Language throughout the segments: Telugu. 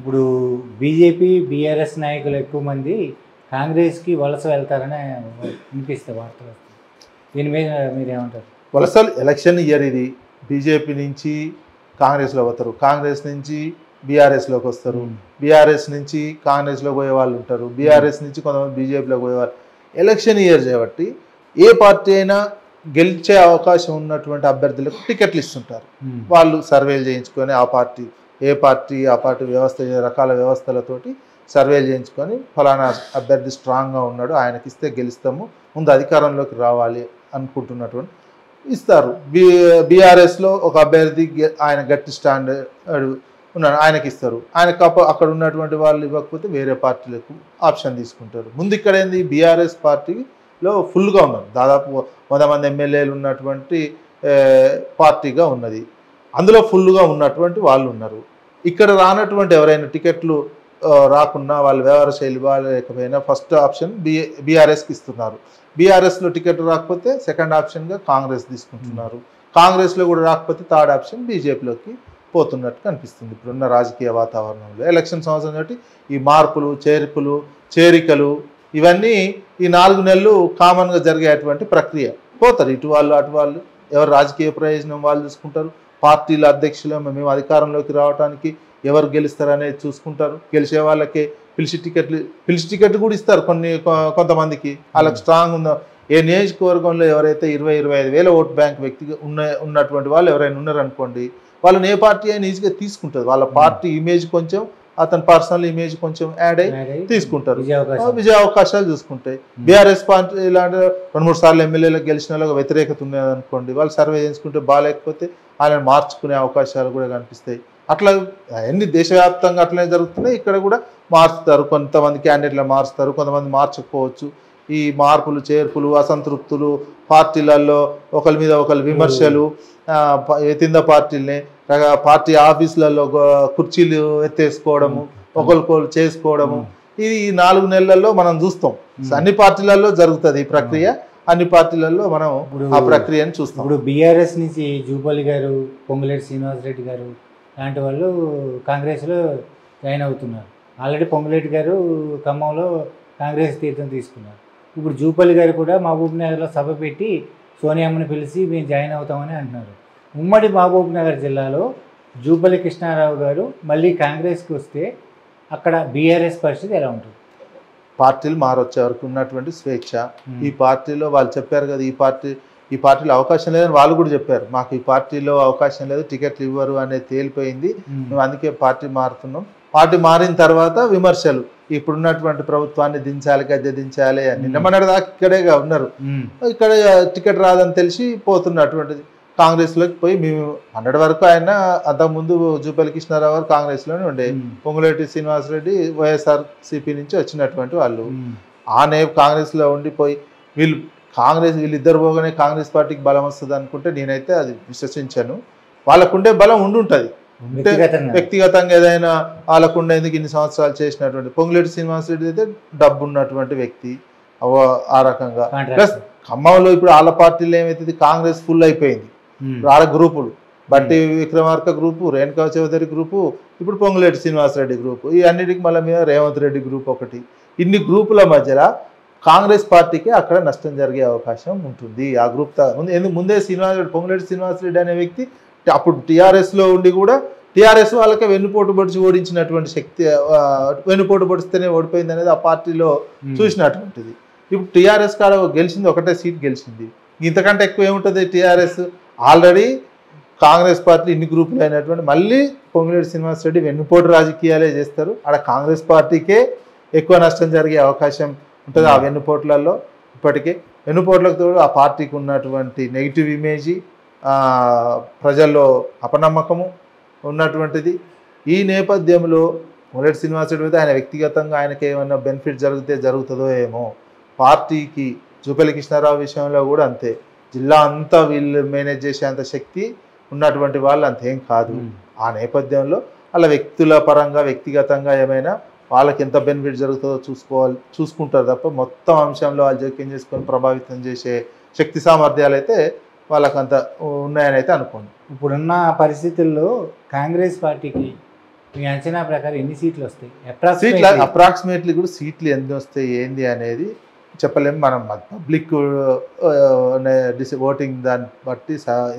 ఇప్పుడు బీజేపీ బీఆర్ఎస్ నాయకులు ఎక్కువ మంది కాంగ్రెస్కి వలస వెళ్తారని వినిపిస్తే వార్తలు వస్తాయి. దీని మీద మీరు ఏమంటారు వలసలు ఎలక్షన్ ఇయర్ ఇది బీజేపీ నుంచి కాంగ్రెస్లో పోతారు కాంగ్రెస్ నుంచి బీఆర్ఎస్లోకి వస్తారు బీఆర్ఎస్ నుంచి కాంగ్రెస్లో పోయే వాళ్ళు ఉంటారు బీఆర్ఎస్ నుంచి కొంతమంది బీజేపీలోకి పోయే వాళ్ళు ఎలక్షన్ ఇయర్ కాబట్టి ఏ పార్టీ అయినా గెలిచే అవకాశం ఉన్నటువంటి అభ్యర్థులకు టికెట్లు ఇస్తుంటారు ఉమ్. వాళ్ళు సర్వేలు చేయించుకొని ఆ పార్టీ ఏ పార్టీ ఆ పార్టీ వ్యవస్థ ఏ రకాల వ్యవస్థలతోటి సర్వేలు చేయించుకొని ఫలానా అభ్యర్థి స్ట్రాంగ్గా ఉన్నాడు ఆయనకి ఇస్తే గెలుస్తాము ముందు అధికారంలోకి రావాలి అనుకుంటున్నటువంటి ఇస్తారు బి బీఆర్ఎస్లో ఒక అభ్యర్థి గె- ఆయన గట్టి స్టాండ్ ఉన్నాడు ఆయనకి ఇస్తారు ఆయనకు అప్ప- అక్కడ ఉన్నటువంటి వాళ్ళు ఇవ్వకపోతే వేరే పార్టీలకు ఆప్షన్ తీసుకుంటారు ముందు ఇక్కడ ఏంది బీఆర్ఎస్ పార్టీలో ఫుల్గా ఉన్నారు దాదాపు వంద మంది ఎమ్మెల్యేలు ఉన్నటువంటి ఏ, పార్టీగా ఉన్నది అందులో ఫుల్గా ఉన్నటువంటి వాళ్ళు ఉన్నారు ఇక్కడ రానటువంటి ఎవరైనా టికెట్లు ఆ, రాకున్నా వాళ్ళ వ్యవహార శైలి బాగాలేకపోయినా ఫస్ట్ ఆప్షన్ బి బీఆర్ఎస్కి ఇస్తున్నారు బీఆర్ఎస్లో టికెట్ రాకపోతే సెకండ్ ఆప్షన్గా కాంగ్రెస్ తీసుకుంటున్నారు కాంగ్రెస్లో కూడా రాకపోతే థర్డ్ ఆప్షన్ బీజేపీలోకి పోతున్నట్టు కనిపిస్తుంది ఇప్పుడున్న రాజకీయ వాతావరణంలో ఎలక్షన్ సంవత్సరం కాబట్టి ఈ మార్పులు చేర్పులు చేరికలు ఇవన్నీ ఈ నాలుగు నెలలు కామన్గా జరిగేటువంటి ప్రక్రియ పోతారు ఇటు వాళ్ళు అటు వాళ్ళు ఎవరు రాజకీయ ప్రయోజనం వాళ్ళు చూసుకుంటారు పార్టీల అధ్యక్షులు మేము అధికారంలోకి రావడానికి ఎవరు గెలుస్తారు అనేది చూసుకుంటారు గెలిచే వాళ్ళకే పిలిచి టికెట్లు పిలిచి టికెట్ కూడా ఇస్తారు కొన్ని కొ- కొంతమందికి వాళ్ళకి స్ట్రాంగ్ ఉందో ఏ నియోజకవర్గంలో ఎవరైతే ఇరవై ఇరవై ఐదు వేల ఓట్ బ్యాంక్ వ్యక్తి ఉన్న ఉన్నటువంటి వాళ్ళు ఎవరైనా ఉన్నారనుకోండి వాళ్ళని ఏ పార్టీ అయినా ఈజీగా తీసుకుంటుంది వాళ్ళ పార్టీ ఇమేజ్ కొంచెం అతని పర్సనల్ ఇమేజ్ కొంచెం యాడ్ అయ్యి యాడ్ అయ్యి తీసుకుంటారు విజయ అవకాశం విజయ అవకాశాలు చూసుకుంటాయి బీఆర్ఎస్ పార్టీ ఇలాంటి రెండు మూడు సార్లు ఎమ్మెల్యేలకు గెలిచిన వాళ్ళకి వ్యతిరేకత ఉన్నది అనుకోండి వాళ్ళు సర్వే చేసుకుంటే బాగాలేకపోతే వాళ్ళని మార్చుకునే అవకాశాలు కూడా కనిపిస్తాయి అట్లా అన్ని దేశవ్యాప్తంగా అట్లనే జరుగుతున్నాయి ఇక్కడ కూడా మార్చుతారు కొంతమంది క్యాండిడేట్లు మారుస్తారు కొంతమంది మార్చకపోవచ్చు ఈ మార్పులు చేర్పులు అసంతృప్తులు పార్టీలలో ఒకరి మీద ఒకరి విమర్శలు ఆ, ప- ఎతింద పార్టీలని రక- పార్టీ ఆఫీసులలో గో- కుర్చీలు ఎత్తేసుకోవడము ఒకరికొకరు చేసుకోవడము ఇది ఈ నాలుగు నెలల్లో మనం చూస్తాం అన్ని పార్టీలలో జరుగుతుంది ఈ ప్రక్రియ అన్ని పార్టీలలో మనం ఇప్పుడు- ఆ ప్రక్రియను చూస్తాం ఇప్పుడు బీఆర్ఎస్ నుంచి జూపల్లి గారు పొంగులేటి శ్రీనివాసరెడ్డి గారు లాంటి వాళ్ళు కాంగ్రెస్లో జాయిన్ అవుతున్నారు ఆల్రెడీ పొంగులేటి గారు ఖమ్మంలో కాంగ్రెస్ తీర్థం తీసుకున్నారు ఇప్పుడు జూపల్లి గారు కూడా మహబూబ్ నగర్లో సభ పెట్టి సోనియామ్మని పిలిచి మేము జాయిన్ అవుతామని అంటున్నారు ఉమ్మడి మహబూబ్ నగర్ జిల్లాలో జూపల్లి కృష్ణారావు గారు మళ్ళీ కాంగ్రెస్కి వస్తే అక్కడ బీఆర్ఎస్ పరిస్థితి ఎలా ఉంటుంది పార్టీలు మారొచ్చే వరకు ఉన్నటువంటి స్వేచ్ఛ ఉమ్. ఈ పార్టీలో వాళ్ళు చెప్పారు కదా ఈ పార్టీ ఈ పార్టీలో అవకాశం లేదని వాళ్ళు కూడా చెప్పారు మాకు ఈ పార్టీలో అవకాశం లేదు టికెట్లు ఇవ్వరు అనేది తేలిపోయింది ఉమ్. మేము అందుకే పార్టీ మారుతున్నాం పార్టీ మారిన తర్వాత విమర్శలు ఇప్పుడున్నటువంటి ప్రభుత్వాన్ని దించాలి గద్దె దించాలి అని నిన్న మొన్నటి దాకా ఇక్కడేగా ఉన్నారు ఉమ్. ఇక్కడ టికెట్ రాదని తెలిసి పోతున్నటువంటిది కాంగ్రెస్లోకి పోయి మేము అన్నటి వరకు ఆయన అంతకుముందు జూపల్లి కృష్ణారావు గారు కాంగ్రెస్లోనే ఉండే ఉమ్. పొంగులేటి శ్రీనివాసరెడ్డి వైఎస్ఆర్ సిపి నుంచి వచ్చినటువంటి వాళ్ళు ఉమ్. ఆ నే కాంగ్రెస్లో ఉండిపోయి వీళ్ళు కాంగ్రెస్ వీళ్ళిద్దరు పోగానే కాంగ్రెస్ పార్టీకి బలం వస్తుంది అనుకుంటే నేనైతే అది విశ్వసించాను వాళ్ళకుండే బలం ఉండుంటుంది వ్యక్తిగతంగా వ్యక్తిగతంగా ఏదైనా వాళ్ళకు ఉండేందుకు ఇన్ని సంవత్సరాలు చేసినటువంటి పొంగులేటి శ్రీనివాసరెడ్డి అయితే డబ్బు ఉన్నటువంటి వ్యక్తి అవ- ఆ రకంగా ప్లస్ కాంట్రాక్ట్ ఖమ్మంలో ఇప్పుడు వాళ్ళ పార్టీలో ఏమైతుంది కాంగ్రెస్ ఫుల్ అయిపోయింది ఉమ్. ఇప్పుడు ఆడ గ్రూపులు బట్టి విక్రమార్క గ్రూపు రేణుకా చౌదరి గ్రూపు ఇప్పుడు పొంగులేటి శ్రీనివాసరెడ్డి గ్రూపు ఈ అన్నిటికి మళ్ళీ మీద రేవంత్ రెడ్డి గ్రూప్ ఒకటి ఇన్ని గ్రూపుల మధ్యలో కాంగ్రెస్ పార్టీకి అక్కడ నష్టం జరిగే అవకాశం ఉంటుంది ఆ గ్రూప్ త- ముందు ఎందుకు ముందే శ్రీనివాసరెడ్డి పొంగులేటి శ్రీనివాసరెడ్డి అనే వ్యక్తి అప్పుడు టీఆర్ఎస్లో ఉండి కూడా టీఆర్ఎస్ వాళ్ళకే వెన్నుపోటు పొడిచి ఓడించినటువంటి శక్తి ఆ, వెన్నుపోటు పొడిస్తేనే ఓడిపోయింది అనేది ఆ పార్టీలో ఉమ్. చూసినటువంటిది ఇప్పుడు టీఆర్ఎస్ కాడ గెలిచింది ఒకటే సీట్ గెలిచింది ఇంతకంటే ఎక్కువ ఏముంటుంది టీఆర్ఎస్ ఆల్రెడీ కాంగ్రెస్ పార్టీ ఇన్ని గ్రూపులు అయినటువంటి మళ్ళీ పొంగులేటి శ్రీనివాసరెడ్డి వెన్నుపోటు రాజకీయాలే చేస్తారు ఆడ కాంగ్రెస్ పార్టీకే ఎక్కువ నష్టం జరిగే అవకాశం ఉంటుంది ఆ వెన్నుపోట్లలో ఇప్పటికే వెన్నుపోట్లకు తోడు ఆ పార్టీకి ఉన్నటువంటి నెగిటివ్ ఇమేజీ ఆ, ప్రజల్లో అపనమ్మకము ఉన్నటువంటిది ఈ నేపథ్యంలో మొదటి శ్రీనివాసరెడ్డి మీద ఆయన వ్యక్తిగతంగా ఆయనకి ఏమైనా బెనిఫిట్ జరిగితే జరుగుతుందో ఏమో పార్టీకి జూపల్లి కృష్ణారావు విషయంలో కూడా అంతే జిల్లా అంతా వీళ్ళు మేనేజ్ చేసేంత శక్తి ఉన్నటువంటి వాళ్ళు అంతేం కాదు ఉమ్. ఆ నేపథ్యంలో వాళ్ళ వ్యక్తుల పరంగా వ్యక్తిగతంగా ఏమైనా వాళ్ళకి ఎంత బెనిఫిట్ జరుగుతుందో చూసుకోవాలి చూసుకుంటారు తప్ప మొత్తం అంశంలో వాళ్ళు జోక్యం చేసుకొని ప్రభావితం చేసే శక్తి సామర్థ్యాలు అయితే వాళ్ళకంత ఉన్నాయని అయితే అనుకోండి ఇప్పుడున్న పరిస్థితుల్లో కాంగ్రెస్ పార్టీకి మీ అంచనా ప్రకారం ఎన్ని సీట్లు వస్తాయి సీట్లు అప్రాక్సిమేట్లీ అప్రాక్సిమేట్లీ కూడా సీట్లు ఎన్ని వస్తాయి ఏంది అనేది చెప్పలేము మనం పబ్లిక్ ఓటింగ్ దాన్ని బట్టి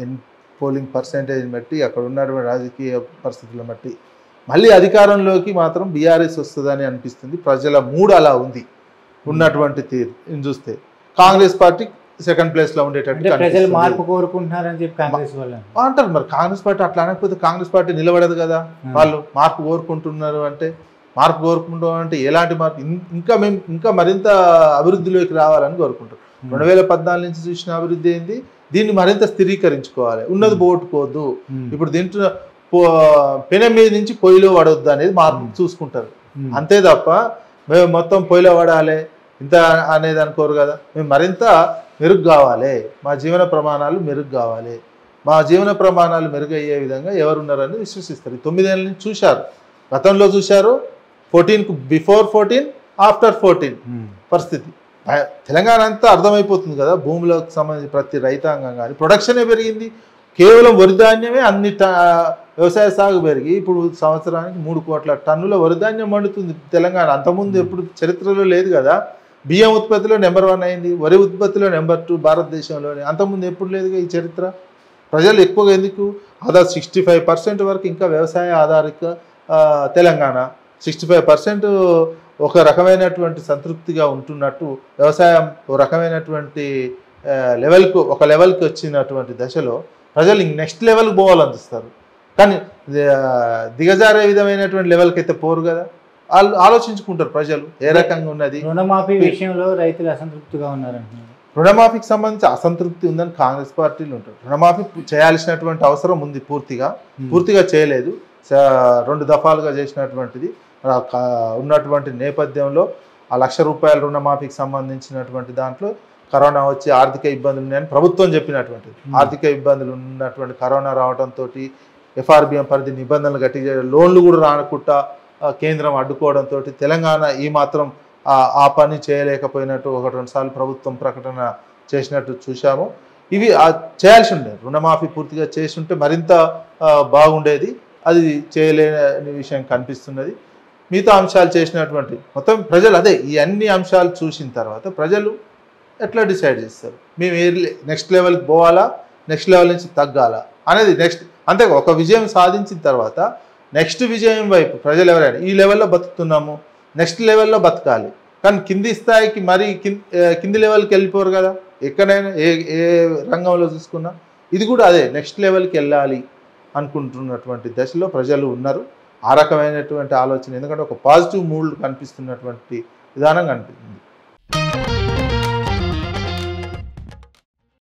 పోలింగ్ పర్సంటేజ్ బట్టి అక్కడ ఉన్నటువంటి రాజకీయ పరిస్థితులను బట్టి మళ్ళీ అధికారంలోకి మాత్రం బీఆర్ఎస్ వస్తుందని అనిపిస్తుంది ప్రజల మూడు అలా ఉంది ఉన్నటువంటి తీరు ఇది చూస్తే కాంగ్రెస్ పార్టీ సెకండ్ ప్లేస్ లో ఉండేటట్టు అంటే ప్రజలు కనిపిస్తుంది. మార్పు కోరుకుంటున్నారని చెప్పి కాంగ్రెస్ వాళ్ళు అంటున్నారు. అంటారు మరి కాంగ్రెస్ పార్టీ అట్లా అనకపోతే కాంగ్రెస్ పార్టీ నిలబడదు కదా ఆ. వాళ్ళు మార్పు కోరుకుంటున్నారు అంటే మార్పు కోరుకుంటాం అంటే ఎలాంటి మార్పు ఇం- ఇంకా మేము ఇంకా మరింత అభివృద్ధిలోకి రావాలని కోరుకుంటాం రెండు వేల పద్నాలుగు నుంచి చూసిన అభివృద్ధి ఏంది దీన్ని మరింత స్థిరీకరించుకోవాలి ఉన్నది Hmm. పోగొట్టుకోవద్దు ఉమ్. ఇప్పుడు దీంట్లో పో- పెనం మీద నుంచి పొయ్యిలో పడవద్దు అనేది మార్పు Hmm. చూసుకుంటారు ఉమ్. అంతే తప్ప మేము మొత్తం పొయ్యిలో పడాలి ఇంత అనేది అనుకోరు కదా మేము మరింత మెరుగు కావాలి మా జీవన ప్రమాణాలు మెరుగు కావాలి మా జీవన ప్రమాణాలు మెరుగయ్యే విధంగా ఎవరున్నారని విశ్వసిస్తారు ఈ తొమ్మిదేళ్ళ నుంచి చూశారు గతంలో చూశారు ఫోర్టీన్కు బిఫోర్ ఫోర్టీన్ ఆఫ్టర్ ఫోర్టీన్ ఉమ్. పరిస్థితి ఆ, తెలంగాణ అంతా అర్థమైపోతుంది కదా భూములకు సంబంధించి ప్రతి రైతాంగం కానీ ప్రొడక్షనే పెరిగింది కేవలం వరి ధాన్యమే అన్ని ట- వ్యవసాయ సాగు పెరిగి ఇప్పుడు సంవత్సరానికి మూడు కోట్ల టన్నుల వరి ధాన్యం మండుతుంది తెలంగాణ అంతకుముందు ఎప్పుడు చరిత్రలో లేదు కదా బియ్యం ఉత్పత్తిలో నెంబర్ వన్ అయింది వరి ఉత్పత్తిలో నెంబర్ టూ భారతదేశంలోనే అంతకుముందు ఎప్పుడు లేదుగా ఈ చరిత్ర ప్రజలు ఎక్కువగా ఎందుకు ఆదా సిక్స్టీ ఫైవ్ పర్సెంట్ వరకు ఇంకా వ్యవసాయ ఆధారిత ఆ, తెలంగాణ సిక్స్టీ ఫైవ్ పర్సెంట్ ఒక రకమైనటువంటి సంతృప్తిగా ఉంటున్నట్టు వ్యవసాయం ఒక రకమైనటువంటి ఆ, లెవెల్కు ఒక లెవెల్కి వచ్చినటువంటి దశలో ప్రజలు ఇంక నెక్స్ట్ లెవెల్కి పోవాలనిపిస్తారు కానీ ఆ, దిగజారే విధమైనటువంటి లెవెల్కి అయితే పోరు కదా వాళ్ళు ఆలోచించుకుంటారు ప్రజలు ఏ రకంగా ఉన్నది రుణమాఫీ విషయంలో రైతులు అసంతృప్తిగా ఉన్నారంటున్నారు రుణమాఫీకి సంబంధించి అసంతృప్తి ఉందని కాంగ్రెస్ పార్టీలు ఉంటారు రుణమాఫీ చేయాల్సినటువంటి అవసరం ఉంది పూర్తిగా ఉమ్. పూర్తిగా చేయలేదు స- రెండు దఫాలుగా చేసినటువంటిది ఆ క- ఉన్నటువంటి నేపథ్యంలో ఆ లక్ష రూపాయల రుణమాఫీకి సంబంధించినటువంటి దాంట్లో కరోనా వచ్చి ఆర్థిక ఇబ్బందులు ఉన్నాయని ప్రభుత్వం చెప్పినటువంటిది Hmm. ఆర్థిక ఇబ్బందులు ఉన్నటువంటి కరోనా రావడంతో ఎఫ్ఆర్బిఎం పరిధి నిబంధనలు గట్టి లోన్లు కూడా రానకుండా ఆ, కేంద్రం అడ్డుకోవడంతో తెలంగాణ ఈ మాత్రం ఆ ఆ పని చేయలేకపోయినట్టు ఒక రెండు సార్లు ప్రభుత్వం ప్రకటన చేసినట్టు చూశాము ఇవి ఆ చేయాల్సి ఉండేది రుణమాఫీ పూర్తిగా చేసి ఉంటే మరింత ఆ, బాగుండేది అది చేయలేని విషయం కనిపిస్తున్నది మిగతా అంశాలు చేసినటువంటి మొత్తం ప్రజలు అదే ఈ అన్ని అంశాలు చూసిన తర్వాత ప్రజలు ఎట్లా డిసైడ్ చేస్తారు మేము ఏ నెక్స్ట్ లెవెల్కి పోవాలా నెక్స్ట్ లెవెల్ నుంచి తగ్గాలా అనేది నెక్స్ట్ అంతే ఒక విజయం సాధించిన తర్వాత నెక్స్ట్ విజయం వైపు ప్రజలు ఎవరైనా ఈ లెవెల్లో బతుకుతున్నాము నెక్స్ట్ లెవెల్లో బతకాలి కానీ కింది స్థాయికి మరీ కింది కింది లెవెల్కి వెళ్ళిపోరు కదా ఎక్కడైనా ఏ ఏ రంగంలో చూసుకున్నా ఇది కూడా అదే నెక్స్ట్ లెవెల్కి వెళ్ళాలి అనుకుంటున్నటువంటి దశలో ప్రజలు ఉన్నారు ఆ రకమైనటువంటి ఆలోచన ఎందుకంటే ఒక పాజిటివ్ మూడ్ కనిపిస్తున్నటువంటి విధానం కనిపిస్తుంది